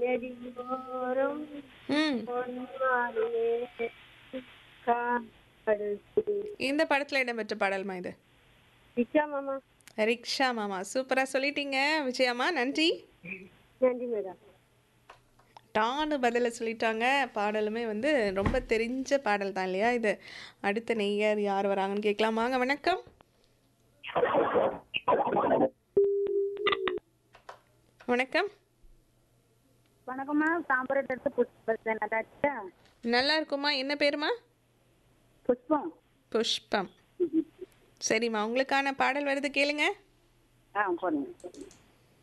வயதியோறும் ம் பொன்மாரியே காடுத்து இந்த படத்தில் இடம்பெற்ற பாடல்மா இது விச்சா மாமா ரிக்ஷா மாமா சூப்பராக சொல்லிட்டீங்க விஜயம்மா நன்றி நன்றி மேடம் டான்னு பதில சொல்லிட்டாங்க பாடலுமே வந்து ரொம்ப தெரிஞ்ச பாடல் தான் இல்லையா இது அடுத்த நெய்யர் யார் வராங்கன்னு கேட்கலாம் வாங்க வணக்கம் வணக்கம் வணக்கம்மா சாம்பரத்தை எடுத்து புஷ்பம் நல்லாச்சா நல்லா இருக்குமா என்ன பேருமா புஷ்பம் புஷ்பம் சரிம்மா உங்களுக்கான பாடல் வருது கேளுங்க ஆ போடுங்க